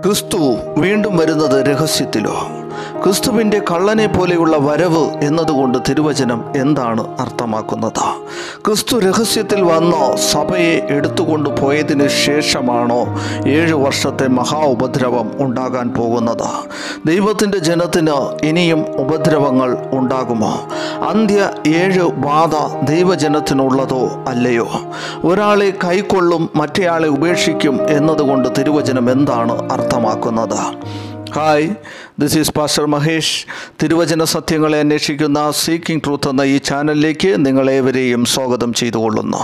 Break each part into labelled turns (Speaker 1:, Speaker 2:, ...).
Speaker 1: ക്രിസ്തു വീണ്ടും വരുന്നത് രഹസ്യത്തിലോ ക്രിസ്തുവിൻ്റെ കള്ളനെ പോലെയുള്ള വരവ് എന്നതുകൊണ്ട് തിരുവചനം എന്താണ് അർത്ഥമാക്കുന്നത് ക്രിസ്തു രഹസ്യത്തിൽ വന്ന് സഭയെ എടുത്തുകൊണ്ട് പോയതിന് ശേഷമാണോ ഏഴ് വർഷത്തെ മഹാ ഉപദ്രവം ഉണ്ടാകാൻ പോകുന്നത് ദൈവത്തിൻ്റെ ജനത്തിന് ഇനിയും ഉപദ്രവങ്ങൾ ഉണ്ടാകുമോ അന്ത്യ ഏഴ് ബാധ ദൈവജനത്തിനുള്ളതോ അല്ലയോ ഒരാളെ കൈക്കൊള്ളും മറ്റേയാളെ ഉപേക്ഷിക്കും എന്നതുകൊണ്ട് തിരുവചനം എന്താണ് അർത്ഥമാക്കുന്നത് hi this is pastor Mahesh തിരുവചന സത്യങ്ങളെ അന്വേഷിക്കുന്ന സീക്കിംഗ് ട്രൂത്ത് എന്ന ഈ ചാനലിലേക്ക് നിങ്ങളേവരെയും സ്വാഗതം ചെയ്തുകൊള്ളുന്നു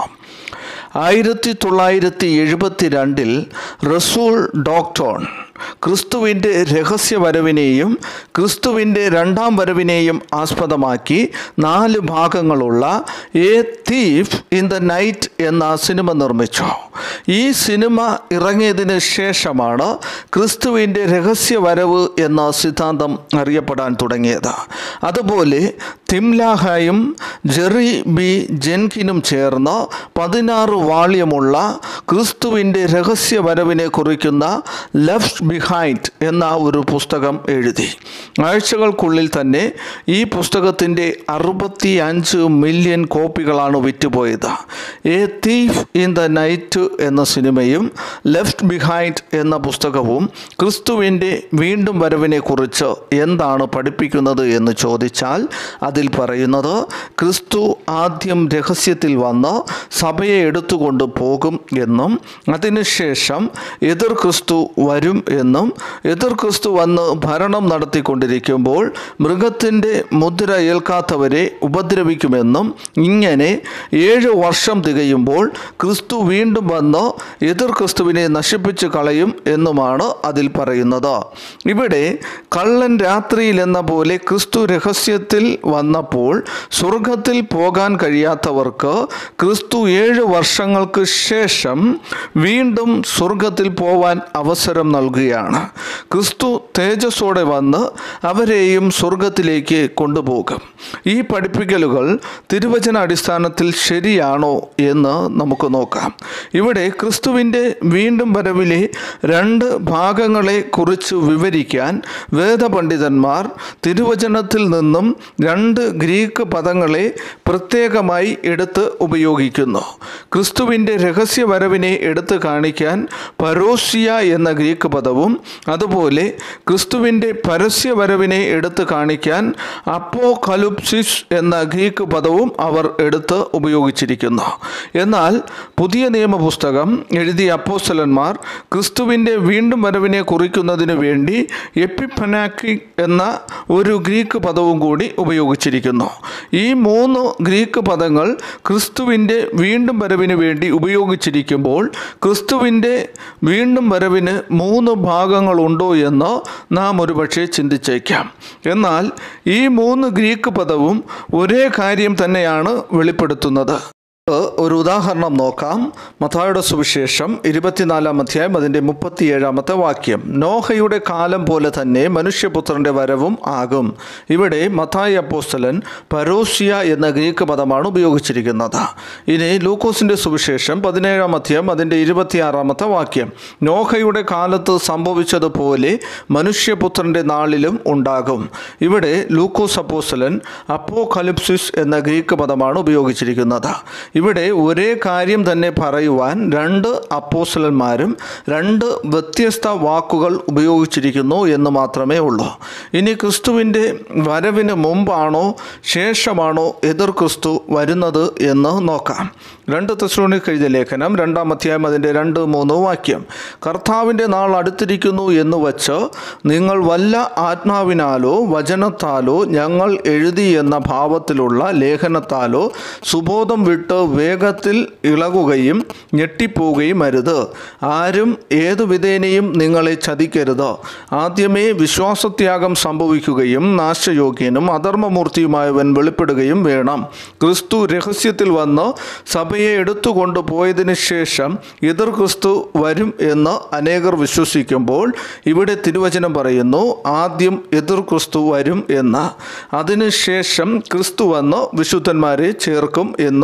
Speaker 1: ആയിരത്തി തൊള്ളായിരത്തി എഴുപത്തി രണ്ടിൽ റസൂൾ ഡോക്ടോൺ ക്രിസ്തുവിൻ്റെ രഹസ്യ വരവിനെയും ക്രിസ്തുവിൻ്റെ രണ്ടാം വരവിനെയും ആസ്പദമാക്കി നാല് ഭാഗങ്ങളുള്ള a thief in the night എന്ന സിനിമ നിർമ്മിച്ചു ഈ സിനിമ ഇറങ്ങിയതിന് ശേഷമാണ് ക്രിസ്തുവിൻ്റെ രഹസ്യ വരവ് എന്ന സിദ്ധാന്തം അറിയപ്പെടാൻ തുടങ്ങിയത് അതുപോലെ തിംലാഹായും ജെറി ബി ജെൻകിനും ചേർന്ന് പതിനാറ് വാള്യമുള്ള ക്രിസ്തുവിൻ്റെ രഹസ്യ വരവിനെ കുറിക്കുന്ന ലെഫ്റ്റ് ബിഹൈൻഡ് എന്ന ഒരു പുസ്തകം എഴുതി ആഴ്ചകൾക്കുള്ളിൽ തന്നെ ഈ പുസ്തകത്തിൻ്റെ അറുപത്തി അഞ്ച് മില്യൺ കോപ്പികളാണ് വിറ്റുപോയത് a thief in the night എന്ന സിനിമയും ലെഫ്റ്റ് ബിഹൈൻഡ് എന്ന പുസ്തകവും ക്രിസ്തുവിൻ്റെ വീണ്ടും വരവിനെ കുറിച്ച് എന്താണ് പഠിപ്പിക്കുന്നത് എന്ന് ചോദിച്ചാൽ അതിൽ പറയുന്നത് ക്രിസ്തു ആദ്യം രഹസ്യത്തിൽ വന്ന് സഭയെ എടുത്തുകൊണ്ട് പോകും എന്നും അതിനുശേഷം എതിർ ക്രിസ്തു വരും എന്നും എതിർ ക്രിസ്തു വന്ന് ഭരണം നടത്തിക്കൊണ്ടിരിക്കുമ്പോൾ മൃഗത്തിൻ്റെ മുദ്ര ഏൽക്കാത്തവരെ ഉപദ്രവിക്കുമെന്നും ഇങ്ങനെ ഏഴ് വർഷം തികയുമ്പോൾ ക്രിസ്തു വീണ്ടും വന്ന് എതിർ ക്രിസ്തുവിനെ നശിപ്പിച്ചു കളയും എന്നുമാണ് അതിൽ പറയുന്നത് ഇവിടെ കള്ളൻ രാത്രിയിൽ എന്ന പോലെ ക്രിസ്തു രഹസ്യത്തിൽ വന്നപ്പോൾ സ്വർഗത്തിൽ പോകാൻ കഴിയാത്തവർക്ക് ക്രിസ്തു ഏഴ് വർഷങ്ങൾക്ക് ശേഷം വീണ്ടും സ്വർഗത്തിൽ പോവാൻ അവസരം നൽകുകയാണ് ക്രിസ്തു തേജസ്സോടെ വന്ന് അവരെയും സ്വർഗത്തിലേക്ക് കൊണ്ടുപോകും ഈ പഠിപ്പിക്കലുകൾ തിരുവചന അടിസ്ഥാനത്തിൽ ശരിയാണോ എന്ന് നമുക്ക് നോക്കാം ഇവിടെ ക്രിസ്തുവിൻ്റെ വീണ്ടും വരവിലെ രണ്ട് ഭാഗങ്ങളെ കുറിച്ച് വിവരിക്കാൻ വേദപണ്ഡിതന്മാർ തിരുവചനത്തിൽ നിന്നും രണ്ട് ഗ്രീക്ക് പദങ്ങളെ പ്രത്യേകമായി എടുത്ത് ഉപയോഗിക്കുന്നു ക്രിസ്തുവിൻ്റെ രഹസ്യ വരവിനെ എടുത്ത് കാണിക്കാൻ പരോസിയ എന്ന ഗ്രീക്ക് പദവും അതുപോലെ ക്രിസ്തുവിൻ്റെ പരസ്യ വരവിനെ എടുത്ത് കാണിക്കാൻ അപ്പോ കലുപ്സിസ് എന്ന ഗ്രീക്ക് പദവും അവർ എടുത്ത് ഉപയോഗിച്ചിരിക്കുന്നു എന്നാൽ പുതിയ നിയമ പുസ്തകം എഴുതിയ അപ്പോസ്തലന്മാർ ക്രിസ്തുവിൻ്റെ വീണ്ടും വരവിനെ കുറിക്കുന്നതിന് വേണ്ടി എപ്പിഫനാക്കി എന്ന ഒരു ഗ്രീക്ക് പദവും കൂടി ഉപയോഗിച്ചിരിക്കുന്നു ഈ മൂന്ന് ഗ്രീക്ക് പദങ്ങൾ ക്രിസ്തുവിൻ്റെ വീണ്ടും വരവിന് വേണ്ടി ഉപയോഗിച്ചിരിക്കുമ്പോൾ ക്രിസ്തുവിൻ്റെ വീണ്ടും വരവിന് മൂന്ന് ഭാഗങ്ങളുണ്ടോ എന്ന് നാം ഒരുപക്ഷെ ചിന്തിച്ചേക്കാം എന്നാൽ ഈ മൂന്ന് ഗ്രീക്ക് പദവും ഒരേ കാര്യം തന്നെയാണ് വെളിപ്പെടുത്തുന്നത് ഒരു ഉദാഹരണം നോക്കാം മത്തായുടെ സുവിശേഷം ഇരുപത്തിനാലാം അധ്യായം അതിൻ്റെ മുപ്പത്തിയേഴാമത്തെ വാക്യം നോഹയുടെ കാലം പോലെ തന്നെ മനുഷ്യപുത്രൻ്റെ വരവും ആകും ഇവിടെ മത്തായി അപ്പോസ്തലൻ പരോസിയ എന്ന ഗ്രീക്ക് പദമാണ് ഉപയോഗിച്ചിരിക്കുന്നത് ഇനി ലൂക്കോസിൻ്റെ സുവിശേഷം പതിനേഴാം അധ്യായം അതിൻ്റെ ഇരുപത്തിയാറാമത്തെ വാക്യം നോഹയുടെ കാലത്ത് സംഭവിച്ചതുപോലെ മനുഷ്യപുത്രൻ്റെ നാളിലും ഉണ്ടാകും ഇവിടെ ലൂക്കോസ് അപ്പോസ്തലൻ അപ്പോ കലിപ്സിസ് എന്ന ഗ്രീക്ക് പദമാണ് ഉപയോഗിച്ചിരിക്കുന്നത് ഇവിടെ ഒരേ കാര്യം തന്നെ പറയുവാൻ രണ്ട് അപ്പോസ്റ്റലന്മാരും രണ്ട് വ്യത്യസ്ത വാക്കുകൾ ഉപയോഗിച്ചിരിക്കുന്നു എന്ന് മാത്രമേ ഉള്ളൂ ഇനി ക്രിസ്തുവിൻ്റെ വരവിന് മുമ്പാണോ ശേഷമാണോ എതിർ ക്രിസ്തു വരുന്നത് എന്ന് നോക്കാം രണ്ട് തെസ്ലോണിക്ക് എഴുതിയ ലേഖനം രണ്ടാം അധ്യായം അതിൻ്റെ രണ്ട് മൂന്ന് വാക്യം കർത്താവിൻ്റെ നാൾ അടുത്തിരിക്കുന്നു എന്ന് വച്ച് നിങ്ങൾ വല്ല ആത്മാവിനാലോ വചനത്താലോ ഞങ്ങൾ എഴുതി എന്ന ഭാവത്തിലുള്ള ലേഖനത്താലോ സുബോധം വിട്ട് വേഗത്തിൽ ഇളകുകയും ഞെട്ടിപ്പോവുകയും അരുത് ആരും ഏതു വിധേനയും നിങ്ങളെ ചതിക്കരുത് ആദ്യമേ വിശ്വാസത്യാഗം സംഭവിക്കുകയും നാശയോഗ്യനും അധർമ്മമൂർത്തിയുമായവൻ വെളിപ്പെടുകയും വേണം ക്രിസ്തു രഹസ്യത്തിൽ വന്ന് സഭയെ എടുത്തുകൊണ്ട് പോയതിനു ശേഷം എതിർ ക്രിസ്തു വരും എന്ന് അനേകർ വിശ്വസിക്കുമ്പോൾ ഇവിടെ തിരുവചനം പറയുന്നു ആദ്യം എതിർ ക്രിസ്തു വരും എന്ന് അതിനുശേഷം ക്രിസ്തു വന്ന് വിശുദ്ധന്മാരെ ചേർക്കും എന്നും ഇവിടെ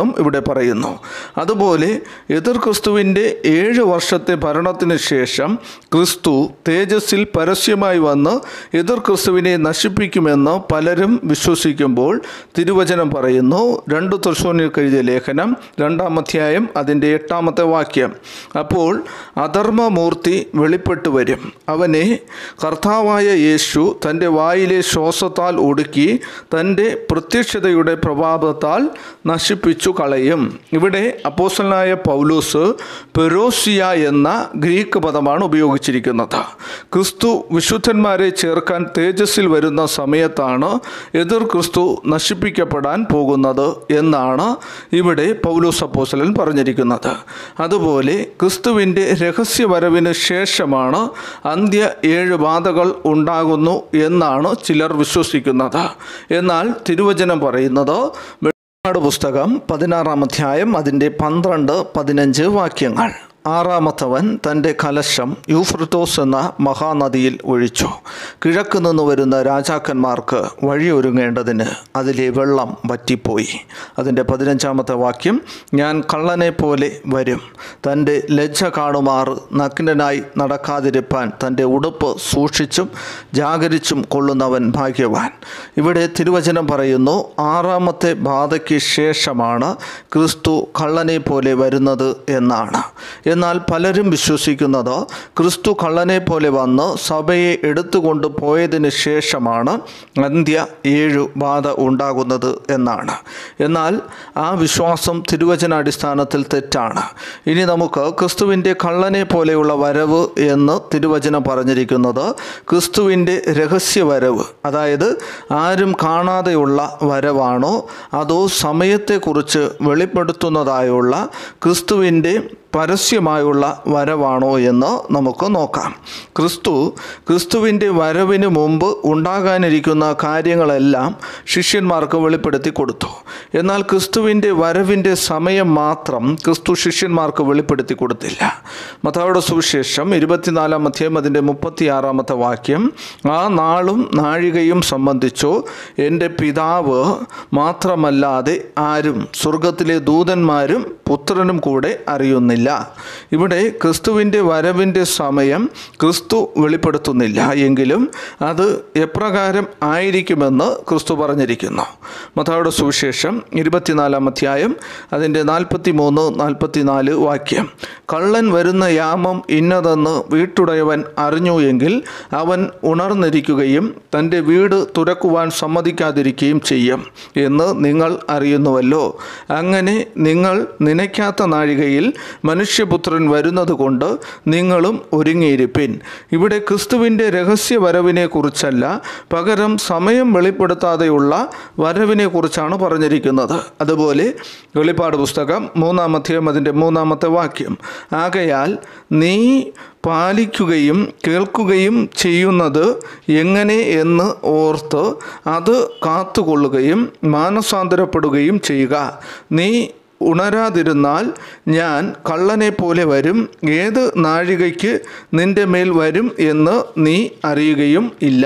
Speaker 1: പറയുന്നു അതുപോലെ എതിർ ക്രിസ്തുവിൻ്റെ ഏഴ് വർഷത്തെ ഭരണത്തിന് ശേഷം ക്രിസ്തു തേജസ്സിൽ പരസ്യമായി വന്ന് എതിർ ക്രിസ്തുവിനെ നശിപ്പിക്കുമെന്ന് പലരും വിശ്വസിക്കുമ്പോൾ തിരുവചനം പറയുന്നു രണ്ട് തൃശൂനിൽ എഴുതിയ ലേഖനം രണ്ടാം അധ്യായം അതിൻ്റെ എട്ടാമത്തെ വാക്യം അപ്പോൾ അധർമ്മമൂർത്തി വെളിപ്പെട്ടു വരും അവനെ കർത്താവായ യേശു തൻ്റെ വായിലെ ശ്വാസത്താൽ ഒടുക്കി തൻ്റെ പ്രത്യക്ഷതയുടെ പ്രഭാവത്താൽ നശിപ്പിച്ചു കളയും ഇവിടെ അപ്പോസ്റ്റലായ പൗലൂസ് പെരോസിയ എന്ന ഗ്രീക്ക് പദമാണ് ഉപയോഗിച്ചിരിക്കുന്നത് ക്രിസ്തു വിശുദ്ധന്മാരെ ചേർക്കാൻ തേജസ്സിൽ വരുന്ന സമയത്താണ് എതിർ ക്രിസ്തു നശിപ്പിക്കപ്പെടാൻ പോകുന്നത് എന്നാണ് ഇവിടെ പൗലൂസ് അപ്പോസ്റ്റലൻ പറഞ്ഞിരിക്കുന്നത് അതുപോലെ ക്രിസ്തുവിൻ്റെ രഹസ്യവരവിന് ശേഷമാണ് അന്ത്യ ഏഴ് ബാധകൾ ഉണ്ടാകുന്നു എന്നാണ് ചിലർ വിശ്വസിക്കുന്നത് എന്നാൽ തിരുവചനം പറയുന്നത് വെളിപ്പാട് പുസ്തകം പതിനാറാം അധ്യായം അതിൻ്റെ പന്ത്രണ്ട് പതിനഞ്ച് വാക്യങ്ങൾ ആറാമത്തവൻ തൻ്റെ കലശം യൂഫ്രട്ടോസ് എന്ന മഹാനദിയിൽ ഒഴിച്ചു കിഴക്ക് നിന്ന് വരുന്ന രാജാക്കന്മാർക്ക് വഴിയൊരുങ്ങേണ്ടതിന് അതിലെ വെള്ളം വറ്റിപ്പോയി അതിൻ്റെ പതിനഞ്ചാമത്തെ വാക്യം ഞാൻ കള്ളനെ പോലെ വരും തൻ്റെ ലജ്ജ കാണുമാറ് നഗ്നനായി നടക്കാതിരിപ്പാൻ തൻ്റെ ഉടുപ്പ് സൂക്ഷിച്ചും ജാഗരിച്ചും കൊള്ളുന്നവൻ ഭാഗ്യവാൻ ഇവിടെ തിരുവചനം പറയുന്നു ആറാമത്തെ ബാധയ്ക്ക് ശേഷമാണ് ക്രിസ്തു കള്ളനെ പോലെ വരുന്നത് എന്നാണ് എന്നാൽ പലരും വിശ്വസിക്കുന്നത് ക്രിസ്തു കള്ളനെ പോലെ വന്ന് സഭയെ എടുത്തുകൊണ്ട് പോയതിന് ശേഷമാണ് അന്ത്യ ഏഴു ബാധ ഉണ്ടാകുന്നത് എന്നാണ് എന്നാൽ ആ വിശ്വാസം തിരുവചനാടിസ്ഥാനത്തിൽ തെറ്റാണ് ഇനി നമുക്ക് ക്രിസ്തുവിൻ്റെ കള്ളനെ പോലെയുള്ള വരവ് എന്ന് തിരുവചനം പറഞ്ഞിരിക്കുന്നത് ക്രിസ്തുവിൻ്റെ രഹസ്യവരവ് അതായത് ആരും കാണാതെയുള്ള വരവാണോ അതോ സമയത്തെക്കുറിച്ച് വെളിപ്പെടുത്തുന്നതായുള്ള ക്രിസ്തുവിൻ്റെ പരസ്യമായുള്ള വരവാണോ എന്ന് നമുക്ക് നോക്കാം ക്രിസ്തു ക്രിസ്തുവിൻ്റെ വരവിന് മുമ്പ് ഉണ്ടാകാനിരിക്കുന്ന കാര്യങ്ങളെല്ലാം ശിഷ്യന്മാർക്ക് വെളിപ്പെടുത്തി കൊടുത്തു എന്നാൽ ക്രിസ്തുവിൻ്റെ വരവിൻ്റെ സമയം മാത്രം ക്രിസ്തു ശിഷ്യന്മാർക്ക് വെളിപ്പെടുത്തി കൊടുത്തില്ല മതാവിടെ സുവിശേഷം ഇരുപത്തിനാലാം അധ്യായം അതിൻ്റെ മുപ്പത്തിയാറാമത്തെ വാക്യം ആ നാളും നാഴികയും സംബന്ധിച്ചോ എൻ്റെ പിതാവ് മാത്രമല്ലാതെ ആരും സ്വർഗത്തിലെ ദൂതന്മാരും പുത്രനും കൂടെ അറിയുന്നില്ല ഇവിടെ ക്രിസ്തുവിൻ്റെ വരവിൻ്റെ സമയം ക്രിസ്തു വെളിപ്പെടുത്തുന്നില്ല എങ്കിലും അത് എപ്രകാരം ആയിരിക്കുമെന്ന് ക്രിസ്തു പറഞ്ഞിരിക്കുന്നു മതാവിടെ സുവിശേഷം ഇരുപത്തിനാലാം അധ്യായം അതിൻ്റെ നാൽപ്പത്തി മൂന്ന് നാൽപ്പത്തിനാല് വാക്യം കള്ളൻ വരുന്ന യാമം ഇന്നതെന്ന് വീട്ടുടയവൻ അറിഞ്ഞു എങ്കിൽ അവൻ ഉണർന്നിരിക്കുകയും തൻ്റെ വീട് തുറക്കുവാൻ സമ്മതിക്കാതിരിക്കുകയും ചെയ്യും എന്ന് നിങ്ങൾ അറിയുന്നുവല്ലോ അങ്ങനെ നിങ്ങൾ നനയ്ക്കാത്ത നാഴികയിൽ മനുഷ്യപുത്രൻ വരുന്നത് കൊണ്ട് നിങ്ങളും ഒരുങ്ങിയിരിപ്പിൻ ഇവിടെ ക്രിസ്തുവിൻ്റെ രഹസ്യ വരവിനെ കുറിച്ചല്ല പകരം സമയം വെളിപ്പെടുത്താതെയുള്ള വരവിനെ കുറിച്ചാണ് പറഞ്ഞിരിക്കുന്നത് അതുപോലെ വെളിപ്പാട് പുസ്തകം മൂന്നാമധ്യം അതിൻ്റെ മൂന്നാമത്തെ വാക്യം ആകയാൽ നീ പാലിക്കുകയും കേൾക്കുകയും ചെയ്യുന്നത് എങ്ങനെ എന്ന് ഓർത്ത് അത് കാത്തുകൊള്ളുകയും മാനസാന്തരപ്പെടുകയും ചെയ്യുക നീ ഉണരാതിരുന്നാൽ ഞാൻ കള്ളനെ പോലെ വരും ഏത് നാഴികയ്ക്ക് നിന്റെ മേൽ വരും എന്ന് നീ അറിയുകയും ഇല്ല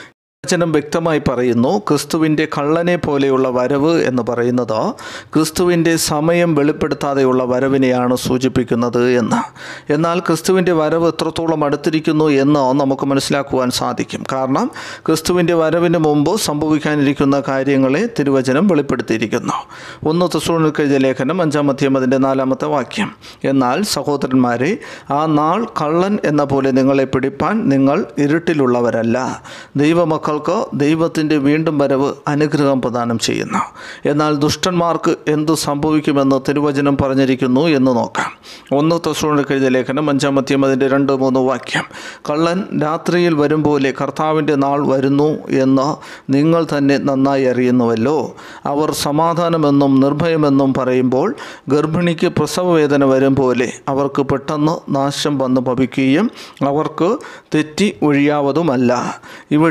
Speaker 1: വചനം വ്യക്തമായി പറയുന്നു ക്രിസ്തുവിൻ്റെ കള്ളനെ പോലെയുള്ള വരവ് എന്ന് പറയുന്നത് ക്രിസ്തുവിൻ്റെ സമയം വെളിപ്പെടുത്താതെയുള്ള വരവിനെയാണ് സൂചിപ്പിക്കുന്നത് എന്ന് എന്നാൽ ക്രിസ്തുവിൻ്റെ വരവ് എത്രത്തോളം അടുത്തിരിക്കുന്നു എന്ന് നമുക്ക് മനസ്സിലാക്കുവാൻ സാധിക്കും കാരണം ക്രിസ്തുവിൻ്റെ വരവിന് മുമ്പ് സംഭവിക്കാനിരിക്കുന്ന കാര്യങ്ങളെ തിരുവചനം വെളിപ്പെടുത്തിയിരിക്കുന്നു ഒന്ന് തസൂണിക്കഴുതിയ ലേഖനം അഞ്ചാം അധ്യായം അതിൻ്റെ നാലാമത്തെ വാക്യം എന്നാൽ സഹോദരന്മാരെ ആ നാൾ കള്ളൻ എന്ന പോലെ നിങ്ങളെ പിടിപ്പാൻ നിങ്ങൾ ഇരുട്ടിലുള്ളവരല്ല ദൈവമക്കൾ മക്കൾക്ക് ദൈവത്തിൻ്റെ വീണ്ടും വരവ് അനുഗ്രഹം പ്രദാനം ചെയ്യുന്നു എന്നാൽ ദുഷ്ടന്മാർക്ക് എന്തു സംഭവിക്കുമെന്ന് തിരുവചനം പറഞ്ഞിരിക്കുന്നു എന്ന് നോക്കാം ഒന്ന് തൊസൂണിൽ എഴുതിയ ലേഖനം അഞ്ചാം അധ്യം അതിൻ്റെ രണ്ട് മൂന്ന് വാക്യം കള്ളൻ രാത്രിയിൽ വരും പോലെ കർത്താവിൻ്റെ നാൾ വരുന്നു എന്ന് നിങ്ങൾ തന്നെ നന്നായി അറിയുന്നുവല്ലോ അവർ സമാധാനമെന്നും നിർഭയമെന്നും പറയുമ്പോൾ ഗർഭിണിക്ക് പ്രസവവേദന വരും പോലെ അവർക്ക് പെട്ടെന്ന് നാശം വന്ന് ഭവിക്കുകയും അവർക്ക് തെറ്റി ഒഴിയാവതുമല്ല ഇവിടെ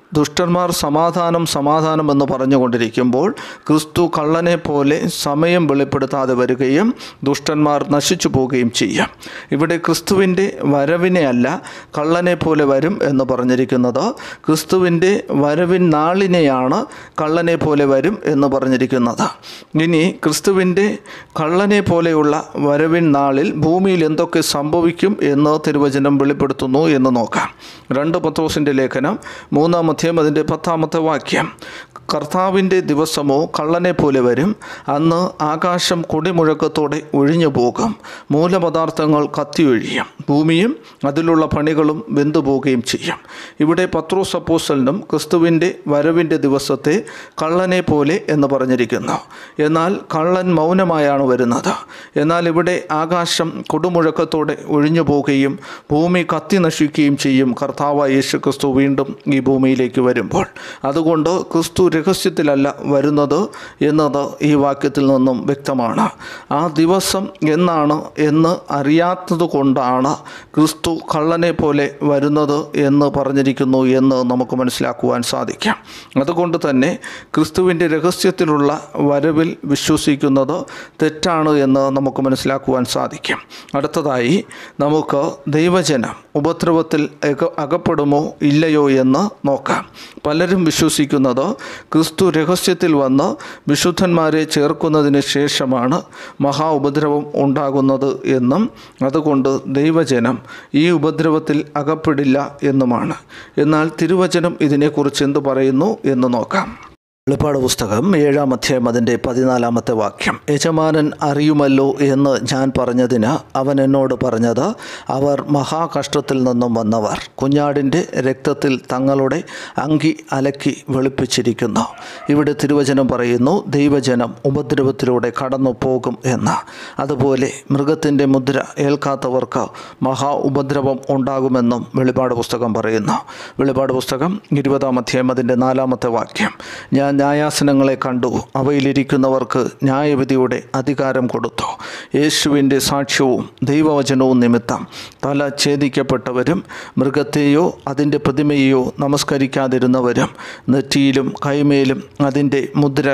Speaker 1: ദുഷ്ടന്മാർ സമാധാനം സമാധാനം എന്ന് പറഞ്ഞുകൊണ്ടിരിക്കുമ്പോൾ ക്രിസ്തു കള്ളനെ പോലെ സമയം വെളിപ്പെടുത്താതെ വരികയും ദുഷ്ടന്മാർ നശിച്ചു പോവുകയും ചെയ്യാം ഇവിടെ ക്രിസ്തുവിൻ്റെ വരവിനെ അല്ല കള്ളനെ പോലെ വരും എന്ന് പറഞ്ഞിരിക്കുന്നത് ക്രിസ്തുവിൻ്റെ വരവിൻ നാളിനെയാണ് കള്ളനെ പോലെ വരും എന്ന് പറഞ്ഞിരിക്കുന്നത് ഇനി ക്രിസ്തുവിൻ്റെ കള്ളനെ പോലെയുള്ള വരവിൻ നാളിൽ ഭൂമിയിൽ എന്തൊക്കെ സംഭവിക്കും എന്ന് തിരുവചനം വെളിപ്പെടുത്തുന്നു എന്ന് നോക്കാം രണ്ട് പത്രോസിൻ്റെ ലേഖനം മൂന്നാം അധ്യായം അതിൻ്റെ പത്താമത്തെ വാക്യം കർത്താവിൻ്റെ ദിവസമോ കള്ളനെ പോലെ വരും അന്ന് ആകാശം കൊടിമുഴക്കത്തോടെ ഒഴിഞ്ഞു പോകും മൂലപദാർത്ഥങ്ങൾ കത്തിയൊഴിയും ഭൂമിയും അതിലുള്ള പണികളും വെന്തുപോകുകയും ചെയ്യും ഇവിടെ പത്രോസ് അപ്പോസ്റ്റലിനും ക്രിസ്തുവിൻ്റെ വരവിൻ്റെ ദിവസത്തെ കള്ളനെ പോലെ എന്ന് പറഞ്ഞിരിക്കുന്നു എന്നാൽ കള്ളൻ മൗനമായാണ് വരുന്നത് എന്നാൽ ഇവിടെ ആകാശം കൊടുമുഴക്കത്തോടെ ഒഴിഞ്ഞു പോവുകയും ഭൂമി കത്തി നശിക്കുകയും ചെയ്യും കർത്താവായ യേശു ക്രിസ്തു വീണ്ടും ഈ ഭൂമിയിലേക്ക് വരുമ്പോൾ അതുകൊണ്ട് ക്രിസ്തു രഹസ്യത്തിലല്ല വരുന്നത് എന്നത് ഈ വാക്യത്തിൽ നിന്നും വ്യക്തമാണ് ആ ദിവസം എന്നാണ് എന്ന് അറിയാത്തത് കൊണ്ടാണ് ക്രിസ്തു കള്ളനെ പോലെ വരുന്നത് എന്ന് പറഞ്ഞിരിക്കുന്നു എന്ന് നമുക്ക് മനസ്സിലാക്കുവാൻ സാധിക്കും അതുകൊണ്ട് തന്നെ ക്രിസ്തുവിൻ്റെ രഹസ്യത്തിലുള്ള വരവിൽ വിശ്വസിക്കുന്നത് തെറ്റാണ് എന്ന് നമുക്ക് മനസ്സിലാക്കുവാൻ സാധിക്കും അടുത്തതായി നമുക്ക് ദൈവജനം ഉപദ്രവത്തിൽ അക- അകപ്പെടുമോ ഇല്ലയോ എന്ന് നോക്കാം പലരും വിശ്വസിക്കുന്നത് ക്രിസ്തു രഹസ്യത്തിൽ വന്ന് വിശുദ്ധന്മാരെ ചേർക്കുന്നതിന് ശേഷമാണ് മഹാ ഉപദ്രവം ഉണ്ടാകുന്നത് എന്നും അതുകൊണ്ട് ദൈവജനം ഈ ഉപദ്രവത്തിൽ അകപ്പെടില്ല എന്നുമാണ് എന്നാൽ തിരുവചനം ഇതിനെക്കുറിച്ച് എന്ത് പറയുന്നു എന്ന് നോക്കാം വെളിപ്പാട് പുസ്തകം ഏഴാം അധ്യായം അതിൻ്റെ പതിനാലാമത്തെ വാക്യം യജമാനൻ അറിയുമല്ലോ എന്ന് ഞാൻ പറഞ്ഞതിന് അവൻ എന്നോട് പറഞ്ഞത് അവർ മഹാകഷ്ടത്തിൽ നിന്നും വന്നവർ കുഞ്ഞാടിൻ്റെ രക്തത്തിൽ തങ്ങളുടെ അങ്കി അലക്കി വെളുപ്പിച്ചിരിക്കുന്നു ഇവിടെ തിരുവചനം പറയുന്നു ദൈവജനം ഉപദ്രവത്തിലൂടെ കടന്നു പോകും എന്ന് അതുപോലെ മൃഗത്തിൻ്റെ മുദ്ര ഏൽക്കാത്തവർക്ക് മഹാ ഉപദ്രവം ഉണ്ടാകുമെന്നും വെളിപാട് പുസ്തകം പറയുന്നു വെളിപാട് പുസ്തകം ഇരുപതാം അധ്യായം അതിൻ്റെ നാലാമത്തെ വാക്യം ഞാൻ ന്യായാസനങ്ങളെ കണ്ടു അവയിലിരിക്കുന്നവർക്ക് ന്യായവിധിയുടെ അധികാരം കൊടുത്തു യേശുവിൻ്റെ സാക്ഷ്യവും ദൈവവചനവും നിമിത്തം തല ഛേദിക്കപ്പെട്ടവരും മൃഗത്തെയോ അതിൻ്റെ പ്രതിമയെയോ നമസ്കരിക്കാതിരുന്നവരും നെറ്റിയിലും കൈമേലും അതിൻ്റെ മുദ്ര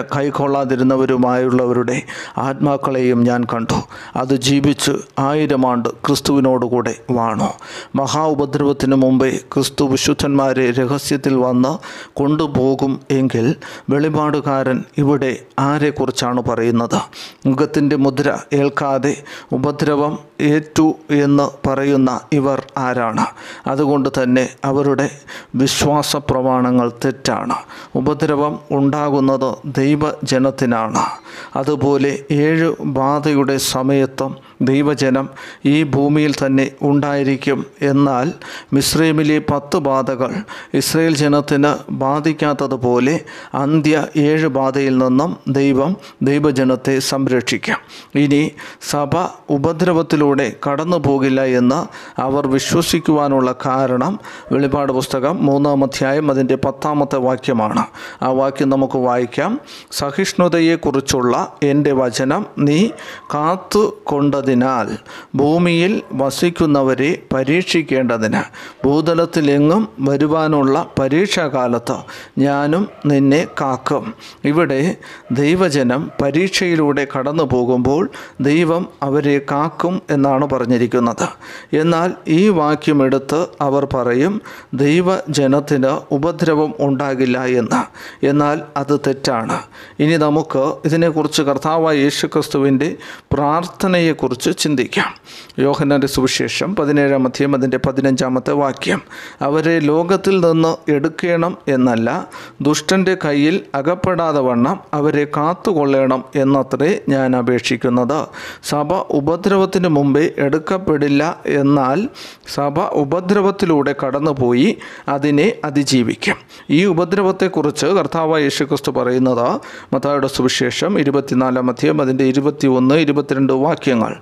Speaker 1: കൈക്കൊള്ളാതിരുന്നവരുമായുള്ളവരുടെ ആത്മാക്കളെയും ഞാൻ കണ്ടു അത് ജീവിച്ച് ആയിരം ആണ്ട് ക്രിസ്തുവിനോടുകൂടെ വാണു മഹാ ഉപദ്രവത്തിന് മുമ്പേ ക്രിസ്തു വിശുദ്ധന്മാരെ രഹസ്യത്തിൽ വന്ന് കൊണ്ടുപോകും എങ്കിൽ വെളിപാടുകാരൻ ഇവിടെ ആരെക്കുറിച്ചാണ് പറയുന്നത് മുഖത്തിൻ്റെ മുദ്ര ഏൽക്കാതെ ഉപദ്രവം ഏറ്റു എന്ന് പറയുന്ന ഇവർ ആരാണ് അതുകൊണ്ട് തന്നെ അവരുടെ വിശ്വാസ പ്രമാണങ്ങൾ തെറ്റാണ് ഉപദ്രവം ഉണ്ടാകുന്നത് ദൈവജനത്തിനാണ് അതുപോലെ ഏഴ് ബാധയുടെ സമയത്തും ദൈവജനം ഈ ഭൂമിയിൽ തന്നെ ഉണ്ടായിരിക്കും എന്നാൽ മിസ്രൈമിലെ പത്ത് ബാധകൾ ഇസ്രയേൽ ജനത്തിന് ബാധിക്കാത്തതുപോലെ അന്ത്യ ഏഴ് ബാധയിൽ നിന്നും ദൈവം ദൈവജനത്തെ സംരക്ഷിക്കും ഇനി സഭ ഉപദ്രവത്തിലൂടെ കടന്നു പോകില്ല എന്ന് അവർ വിശ്വസിക്കുവാനുള്ള കാരണം വെളിപാട് പുസ്തകം മൂന്നാം അധ്യായം അതിൻ്റെ പത്താമത്തെ വാക്യമാണ് ആ വാക്യം നമുക്ക് വായിക്കാം സഹിഷ്ണുതയെക്കുറിച്ചുള്ള എൻ്റെ വചനം നീ കാത്തു കൊണ്ടതിനാൽ ഭൂമിയിൽ വസിക്കുന്നവരെ പരീക്ഷിക്കേണ്ടതിന് ഭൂതലത്തിലെങ്ങും വരുവാനുള്ള പരീക്ഷാകാലത്ത് ഞാനും നിന്നെ കാക്കും ഇവിടെ ദൈവജനം പരീക്ഷയിലൂടെ കടന്നു പോകുമ്പോൾ ദൈവം അവരെ കാക്കും എന്നാണ് പറഞ്ഞിരിക്കുന്നത് എന്നാൽ ഈ വാക്യം എടുത്ത് അവർ പറയും ദൈവജനത്തിന് ഉപദ്രവം ഉണ്ടാകില്ല എന്ന് എന്നാൽ അത് തെറ്റാണ് ഇനി നമുക്ക് ഇതിനെക്കുറിച്ച് കർത്താവായ യേശുക്രിസ്തുവിൻ്റെ പ്രാർത്ഥനയെക്കുറിച്ച് ചിന്തിക്കാം യോഹന്നാൻ്റെ സുവിശേഷം പതിനേഴാം അധ്യായം അതിൻ്റെ പതിനഞ്ചാമത്തെ വാക്യം അവരെ ലോകത്തിൽ നിന്ന് എടുക്കണം എന്നല്ല ദുഷ്ടൻ്റെ കയ്യിൽ അകപ്പെടാതെ വണ്ണം അവരെ കാത്തുകൊള്ളണം എന്നത്രേ ഞാൻ അപേക്ഷിക്കുന്നത് സഭ ഉപദ്രവത്തിന് മുമ്പേ എടുക്കപ്പെടില്ല എന്നാൽ സഭ ഉപദ്രവത്തിലൂടെ കടന്നുപോയി അതിനെ അതിജീവിക്കും ഈ ഉപദ്രവത്തെക്കുറിച്ച് കർത്താവായ യേശുക്രിസ്തു പറയുന്നത് മത്തായുടെ സുവിശേഷം ഇരുപത്തിനാലാം അധ്യായം അതിൻ്റെ ഇരുപത്തി ഒന്ന് ഇരുപത്തിരണ്ട് വാക്യങ്ങൾ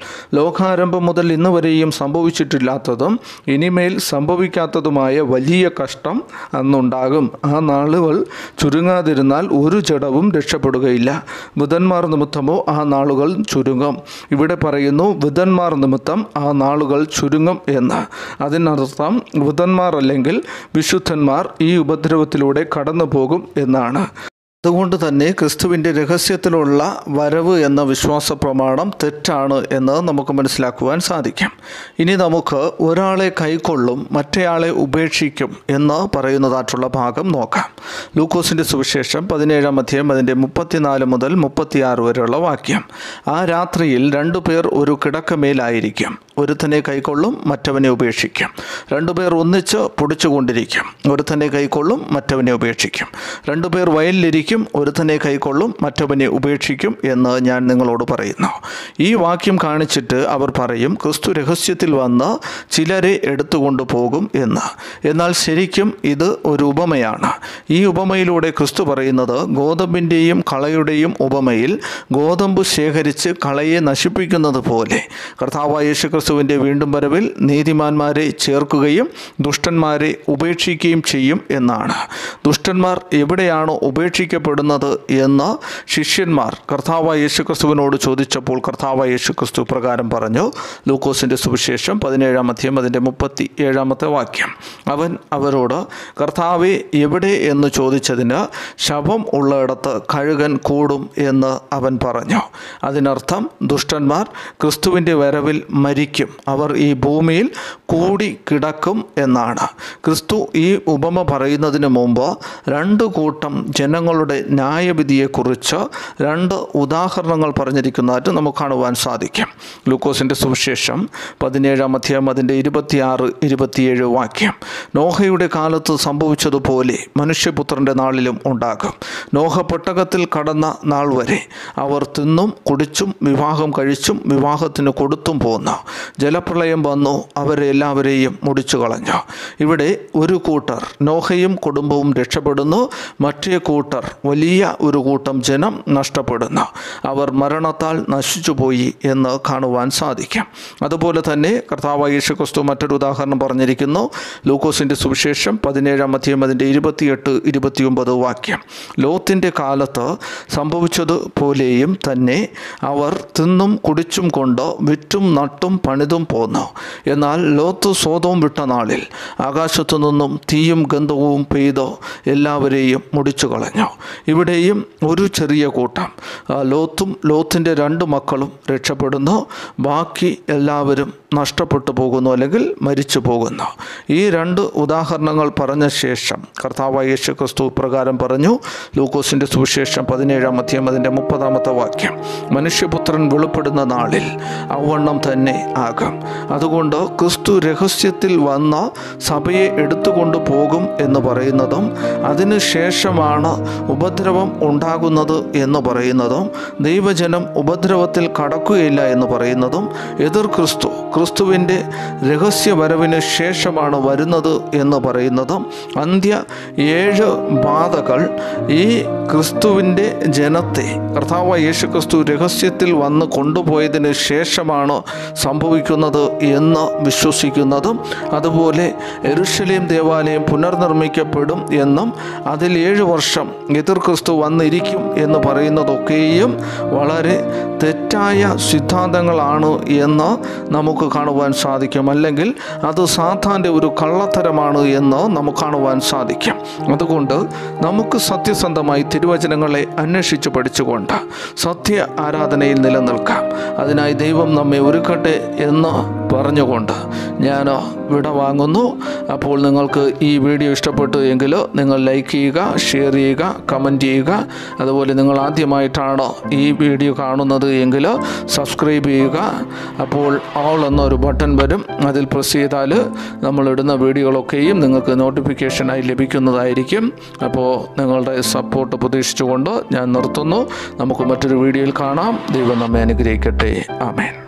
Speaker 1: ലോകാരംഭം മുതൽ ഇന്ന് വരെയും സംഭവിച്ചിട്ടില്ലാത്തതും ഇനിമേൽ സംഭവിക്കാത്തതുമായ വലിയ കഷ്ടം അന്നുണ്ടാകും ആ നാളുകൾ ചുരുങ്ങാതിരുന്നാൽ ഒരു ജഡവും രക്ഷപ്പെടുകയില്ല ബുധന്മാർ നിമിത്തമോ ആ നാളുകൾ ചുരുങ്ങും ഇവിടെ പറയുന്നു ബുധന്മാർ നിമിത്തം ആ നാളുകൾ ചുരുങ്ങും എന്ന് അതിനർത്ഥം ബുധന്മാർ അല്ലെങ്കിൽ വിശുദ്ധന്മാർ ഈ ഉപദ്രവത്തിലൂടെ കടന്നു പോകും എന്നാണ് അതുകൊണ്ട് തന്നെ ക്രിസ്തുവിൻ്റെ രഹസ്യത്തിലുള്ള വരവ് എന്ന വിശ്വാസ പ്രമാണം തെറ്റാണ് എന്ന് നമുക്ക് മനസ്സിലാക്കുവാൻ സാധിക്കും ഇനി നമുക്ക് ഒരാളെ കൈക്കൊള്ളും മറ്റേയാളെ ഉപേക്ഷിക്കും എന്ന് പറയുന്നതായിട്ടുള്ള ഭാഗം നോക്കാം ലൂക്കോസിൻ്റെ സുവിശേഷം പതിനേഴാം അധ്യായം അതിൻ്റെ മുപ്പത്തിനാല് മുതൽ മുപ്പത്തിയാറ് വരെയുള്ള വാക്യം ആ രാത്രിയിൽ രണ്ടു പേർ ഒരു കിടക്കമേലായിരിക്കും ഒരുത്തനെ കൈക്കൊള്ളും മറ്റവനെ ഉപേക്ഷിക്കും രണ്ടുപേർ ഒന്നിച്ച് പൊടിച്ചുകൊണ്ടിരിക്കും ഒരുത്തനെ കൈക്കൊള്ളും മറ്റവനെ ഉപേക്ഷിക്കും രണ്ടുപേർ വയലിലിരിക്കും ഒരുത്തനെ കൈക്കൊള്ളും മറ്റവനെ ഉപേക്ഷിക്കും എന്ന് ഞാൻ നിങ്ങളോട് പറയുന്നു ഈ വാക്യം കാണിച്ചിട്ട് അവർ പറയും ക്രിസ്തു രഹസ്യത്തിൽ വന്ന് ചിലരെ എടുത്തുകൊണ്ട് പോകും എന്ന് എന്നാൽ ശരിക്കും ഇത് ഒരു ഉപമയാണ് ഈ ഉപമയിലൂടെ ക്രിസ്തു പറയുന്നത് ഗോതമ്പിൻ്റെയും കളയുടെയും ഉപമയിൽ ഗോതമ്പ് ശേഖരിച്ച് കളയെ നശിപ്പിക്കുന്നത് പോലെ കർത്താവായ യേശു ക്രിസ്തുവിൻ്റെ വീണ്ടും വരവിൽ നീതിമാന്മാരെ ചേർക്കുകയും ദുഷ്ടന്മാരെ ഉപേക്ഷിക്കുകയും ചെയ്യും എന്നാണ് ദുഷ്ടന്മാർ എവിടെയാണോ ഉപേക്ഷിക്കപ്പെടുന്നത് എന്ന് ശിഷ്യന്മാർ കർത്താവായ യേശു ക്രിസ്തുവിനോട് ചോദിച്ചപ്പോൾ കർത്താവായ യേശു ക്രിസ്തു പ്രകാരം പറഞ്ഞു ലൂക്കോസിൻ്റെ സുവിശേഷം പതിനേഴാം അധ്യായം അതിൻ്റെ മുപ്പത്തി ഏഴാമത്തെ വാക്യം അവൻ അവരോട് കർത്താവെ എവിടെ എന്ന് ചോദിച്ചതിന് ശവം ഉള്ളയിടത്ത് കഴുകൻ കൂടും എന്ന് അവൻ പറഞ്ഞു അതിനർത്ഥം ദുഷ്ടന്മാർ ക്രിസ്തുവിൻ്റെ വരവിൽ മരിക്കും അവർ ഈ ഭൂമിയിൽ കൂടി കിടക്കും എന്നാണ് ക്രിസ്തു ഈ ഉപമ പറയുന്നതിന് മുമ്പ് രണ്ട് കൂട്ടം ജനങ്ങളുടെ ന്യായവിധിയെക്കുറിച്ച് രണ്ട് ഉദാഹരണങ്ങൾ പറഞ്ഞിരിക്കുന്നതായിട്ട് നമുക്ക് കാണുവാൻ സാധിക്കും ലൂക്കോസിൻ്റെ സുവിശേഷം പതിനേഴാം അധ്യായം അതിൻ്റെ ഇരുപത്തിയാറ് ഇരുപത്തിയേഴ് വാക്യം നോഹയുടെ കാലത്ത് സംഭവിച്ചതുപോലെ മനുഷ്യപുത്രൻ്റെ നാളിലും ഉണ്ടാകും നോഹ പെട്ടകത്തിൽ കടന്ന നാൾ വരെ അവർ തിന്നും കുടിച്ചും വിവാഹം കഴിച്ചും വിവാഹത്തിന് കൊടുത്തും പോന്നു ജലപ്രളയം വന്നു അവരെ എല്ലാവരെയും മുടിച്ചു കളഞ്ഞു ഇവിടെ ഒരു കൂട്ടർ നോഹയും കുടുംബവും രക്ഷപ്പെടുന്നു മറ്റേ കൂട്ടർ വലിയ ഒരു കൂട്ടം ജനം നഷ്ടപ്പെടുന്നു അവർ മരണത്താൽ നശിച്ചുപോയി എന്ന് കാണുവാൻ സാധിക്കും അതുപോലെ തന്നെ കർത്താവ് യേശു ക്രിസ്തു മറ്റൊരു ഉദാഹരണം പറഞ്ഞിരിക്കുന്നു ലൂക്കോസിൻ്റെ സുവിശേഷം പതിനേഴാം അധ്യായം അതിൻ്റെ ഇരുപത്തിയെട്ട് ഇരുപത്തിയൊമ്പത് വാക്യം ലോത്തിൻ്റെ കാലത്ത് സംഭവിച്ചതുപോലെയും തന്നെ അവർ തിന്നും കുടിച്ചും കൊണ്ട് വിറ്റും നട്ടും പണിതും പോന്നു എന്നാൽ ലോത്ത് സ്വതവും വിട്ട നാളിൽ ആകാശത്തു നിന്നും തീയും ഗന്ധവും പെയ്ത് എല്ലാവരെയും മുടിച്ചു കളഞ്ഞു ഇവിടെയും ഒരു ചെറിയ കൂട്ടം ആ, ലോത്തും ലോത്തിൻ്റെ രണ്ട് മക്കളും രക്ഷപ്പെടുന്നു ബാക്കി എല്ലാവരും നഷ്ടപ്പെട്ടു പോകുന്നു അല്ലെങ്കിൽ മരിച്ചു പോകുന്നു ഈ രണ്ട് ഉദാഹരണങ്ങൾ പറഞ്ഞ ശേഷം കർത്താവായ യേശു ക്രിസ്തു പ്രകാരം പറഞ്ഞു ലൂക്കോസിൻ്റെ സുവിശേഷം പതിനേഴാം അധ്യായം അതിൻ്റെ മുപ്പതാമത്തെ വാക്യം മനുഷ്യപുത്രൻ വെളിപ്പെടുന്ന നാളിൽ അവണ്ണം തന്നെ ആകും അതുകൊണ്ട് ക്രിസ്തു രഹസ്യത്തിൽ വന്ന സഭയെ എടുത്തുകൊണ്ട് പോകും എന്ന് പറയുന്നതും അതിനു ശേഷമാണ് ഉപദ്രവം ഉണ്ടാകുന്നത് എന്ന് പറയുന്നതും ദൈവജനം ഉപദ്രവത്തിൽ കടക്കുകയില്ല എന്ന് പറയുന്നതും എതിർ ക്രിസ്തു ക്രിസ്തുവിൻ്റെ രഹസ്യവരവിന് ശേഷമാണ് വരുന്നത് എന്ന് പറയുന്നതും അന്ത്യ ഏഴ് ബാധകൾ ഈ ക്രിസ്തുവിൻ്റെ ജനത്തെ കർത്താവ് യേശു ക്രിസ്തു രഹസ്യത്തിൽ വന്ന് കൊണ്ടുപോയതിന് ശേഷമാണ് സംഭവിക്കുന്നത് എന്ന് വിശ്വസിക്കുന്നതും അതുപോലെ എരുഷലേം ദേവാലയം പുനർനിർമ്മിക്കപ്പെടും എന്നും അതിൽ ഏഴ് വർഷം എതിർ ക്രിസ്തു വന്നിരിക്കും എന്ന് പറയുന്നതൊക്കെയും വളരെ തെറ്റായ സിദ്ധാന്തങ്ങളാണ് എന്ന് നമുക്ക് കാണുവാൻ സാധിക്കും അല്ലെങ്കിൽ അത് സാത്താൻ്റെ ഒരു കള്ളത്തരമാണ് എന്ന് നമുക്ക് കാണുവാൻ സാധിക്കും അതുകൊണ്ട് നമുക്ക് സത്യസന്ധമായി തിരുവചനങ്ങളെ അന്വേഷിച്ച് പഠിച്ചുകൊണ്ട് സത്യ ആരാധനയിൽ നിലനിൽക്കാം അതിനായി ദൈവം നമ്മെ ഒരുക്കട്ടെ എന്ന് പറഞ്ഞുകൊണ്ട് ഞാൻ വിട വാങ്ങുന്നു അപ്പോൾ നിങ്ങൾക്ക് ഈ വീഡിയോ ഇഷ്ടപ്പെട്ടു എങ്കിൽ നിങ്ങൾ ലൈക്ക് ചെയ്യുക ഷെയർ ചെയ്യുക കമൻറ്റ് ചെയ്യുക അതുപോലെ നിങ്ങൾ ആദ്യമായിട്ടാണ് ഈ വീഡിയോ കാണുന്നത് എങ്കിൽ സബ്സ്ക്രൈബ് ചെയ്യുക അപ്പോൾ ഓൾ എന്നൊരു ബട്ടൺ വരും അതിൽ പ്രസ് ചെയ്താൽ നമ്മളിടുന്ന വീഡിയോകളൊക്കെയും നിങ്ങൾക്ക് നോട്ടിഫിക്കേഷനായി ലഭിക്കുന്നതായിരിക്കും അപ്പോൾ നിങ്ങളുടെ സപ്പോർട്ട് പ്രതീക്ഷിച്ചുകൊണ്ട് ഞാൻ നിർത്തുന്നു നമുക്ക് മറ്റൊരു വീഡിയോയിൽ കാണാം ദൈവം നമ്മെ അനുഗ്രഹിക്കട്ടെ ആമേൻ